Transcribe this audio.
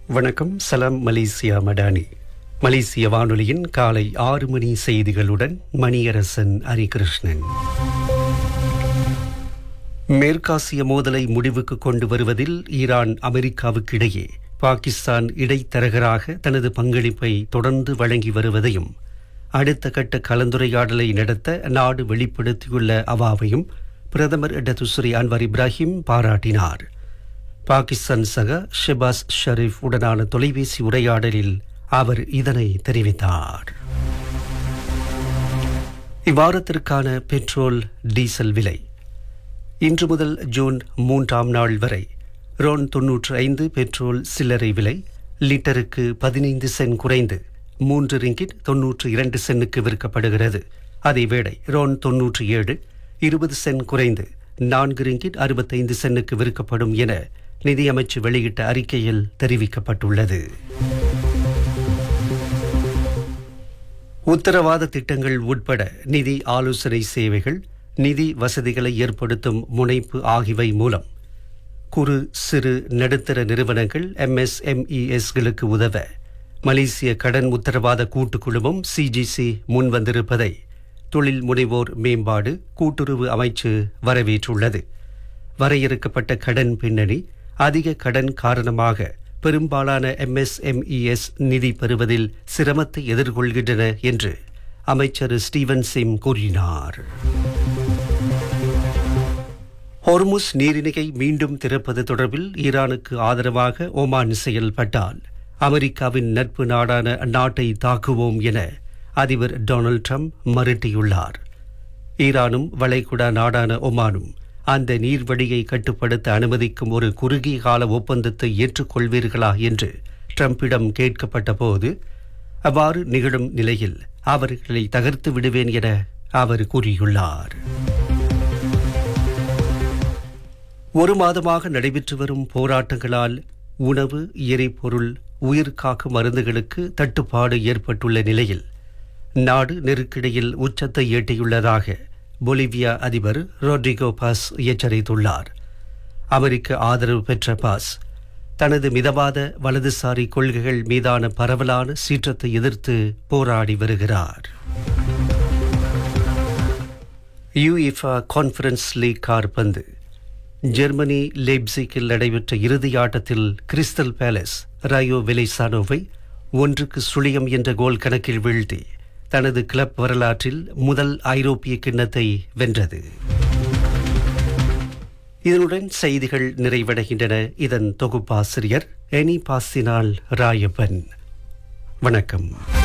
வணக்கம் சலாம் மலேசியா மடானி மலேசிய வானொலியின் காலை ஆறு மணி செய்திகளுடன் மணியரசன் ஹரிகிருஷ்ணன் மேற்காசிய மோதலை முடிவுக்கு கொண்டு வருவதில் ஈரான் அமெரிக்காவுக்கு இடையே பாகிஸ்தான் இடைத்தரகராக தனது பங்களிப்பை தொடர்ந்து வழங்கி வருவதையும் அடுத்த கட்ட கலந்துரையாடலை நடத்த நாடு வெளிப்படுத்தியுள்ள அவாவையும் பிரதமர் டத்துஸ்ரீ அன்வர் இப்ராஹிம் பாராட்டினார் பாகிஸ்தான் சக ஷெபாஸ் ஷரீஃப் உடனான தொலைபேசி உரையாடலில் அவர் இதனை தெரிவித்தார் இவ்வாரத்திற்கான பெட்ரோல் டீசல் விலை இன்று முதல் ஜூன் மூன்றாம் நாள் வரை ரோன் தொன்னூற்று ஐந்து பெட்ரோல் சில்லறை விலை லிட்டருக்கு பதினைந்து சென் குறைந்து மூன்று ரிங்கிட் தொன்னூற்று இரண்டு சென்னுக்கு விற்கப்படுகிறது அதேவேளை ரோன் தொன்னூற்றி ஏழு இருபது சென் குறைந்து நான்கு ரிங்கிட் அறுபத்தைந்து சென்னுக்கு விற்கப்படும் என நிதியமைச்சு வெளியிட்ட அறிக்கையில் தெரிவிக்கப்பட்டுள்ளது உத்தரவாத திட்டங்கள் உட்பட நிதி ஆலோசனை சேவைகள் நிதி வசதிகளை ஏற்படுத்தும் முனைப்பு ஆகியவை மூலம் குறு சிறு நடுத்தர நிறுவனங்கள் எம்எஸ்எம்இஎஸ்களுக்கு உதவ மலேசிய கடன் உத்தரவாத கூட்டுக்குழுவும் சிஜிசி முன்வந்திருப்பதை தொழில் முனைவோர் மேம்பாடு கூட்டுறவு அமைச்சு வரவேற்றுள்ளது வரையறுக்கப்பட்ட கடன் பின்னணி அதிக கடன் காரணமாக பெரும்பாலான எம்எஸ்எம்இஎஸ் நிதி பெறுவதில் சிரமத்தை எதிர்கொள்கின்றன என்று அமைச்சர் ஸ்டீவன் சிம் கூறினார் ஹொர்முஸ் நீரிணையை மீண்டும் திறப்பது தொடர்பில் ஈரானுக்கு ஆதரவாக ஒமான் செயல்பட்டால் அமெரிக்காவின் நட்பு நாடான அந்நாட்டை தாக்குவோம் என அதிபர் டொனால்ட் ட்ரம்ப் மிரட்டியுள்ளார் ஈரானும் வளைகுடா நாடான ஒமானும் அந்த நீர்வழியை கட்டுப்படுத்த அனுமதிக்கும் ஒரு குறுகிய கால ஒப்பந்தத்தை ஏற்றுக்கொள்வீர்களா என்று ட்ரம்பிடம் கேட்கப்பட்ட போது அவ்வாறு நிகழும் நிலையில் அவர்களை தகர்த்து விடுவேன் என அவர் கூறியுள்ளார் ஒரு மாதமாக நடைபெற்று வரும் போராட்டங்களால் உணவு எரிபொருள் உயிர்காக்கும் மருந்துகளுக்கு தட்டுப்பாடு ஏற்பட்டுள்ள நிலையில் நாடு நெருக்கடியில் உச்சத்தை எட்டியுள்ளதாக பொலிவியா அதிபர் ரோட்ரிகோ பாஸ் எச்சரித்துள்ளார் அமெரிக்க ஆதரவு பெற்ற பாஸ் தனது மிதவாத வலதுசாரி கொள்கைகள் மீதான பரவலான சீற்றத்தை எதிர்த்து போராடி வருகிறார் யுஇஃபா கான்ஃபரன்ஸ் லீக் கார்பந்து ஜெர்மனி லேப்சிக்கில் நடைபெற்ற இறுதி ஆட்டத்தில் கிறிஸ்டல் பேலஸ் ரயோ வெலைசானோவை ஒன்றுக்கு சுழியம் என்ற கோல் கணக்கில் வீழ்த்தி தனது கிளப் வரலாற்றில் முதல் ஐரோப்பிய கிண்ணத்தை வென்றது இதனுடன் செய்திகள் நிறைவடைகின்றன இதன் தொகுப்பாசிரியர் எனி பாசினால் ராயப்பன் வணக்கம்